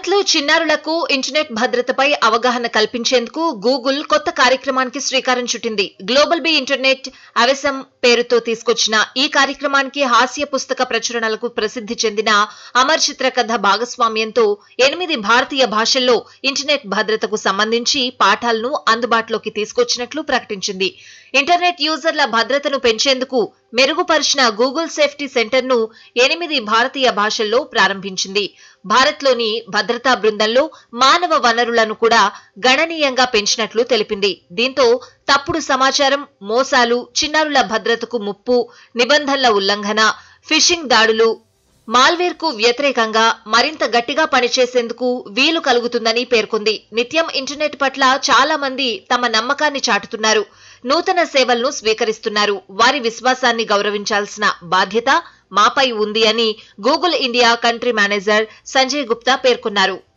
భారత్లో చిన్నారులకు ఇంటర్నెట్ భద్రతపై అవగాహన కల్పించేందుకు గూగుల్ కొత్త కార్యక్రమానికి శ్రీకారం చుట్టింది గ్లోబల్ బి ఇంటర్నెట్ అవెసం పేరుతో తీసుకొచ్చిన ఈ కార్యక్రమానికి హాస్య పుస్తక ప్రచురణలకు ప్రసిద్ధి చెందిన అమర్ చిత్రకథ భాగస్వామ్యంతో ఎనిమిది భారతీయ భాషల్లో ఇంటర్నెట్ భద్రతకు సంబంధించి పాఠాలను అందుబాటులోకి తీసుకొచ్చినట్లు ప్రకటించింది ఇంటర్నెట్ యూజర్ల భద్రతను పెంచేందుకు మెరుగుపరిచిన గూగుల్ సేఫ్టీ సెంటర్ను ఎనిమిది భారతీయ భాషల్లో ప్రారంభించింది భారత్లోని భద్రతా బృందంలో మానవ వనరులను కూడా గణనీయంగా పెంచినట్లు తెలిపింది దీంతో తప్పుడు సమాచారం మోసాలు చిన్నారుల భద్రతకు ముప్పు నిబంధనల ఉల్లంఘన ఫిషింగ్ దాడులు మాల్వేర్ కు వ్యతిరేకంగా మరింత గట్టిగా పనిచేసేందుకు వీలు కలుగుతుందని పేర్కొంది నిత్యం ఇంటర్నెట్ పట్ల చాలా మంది తమ నమ్మకాన్ని చాటుతున్నారు నూతన సేవలను స్వీకరిస్తున్నారు వారి విశ్వాసాన్ని గౌరవించాల్సిన బాధ్యత మాపై ఉంది అని Google India country manager Sanjay Gupta పేర్కొన్నారు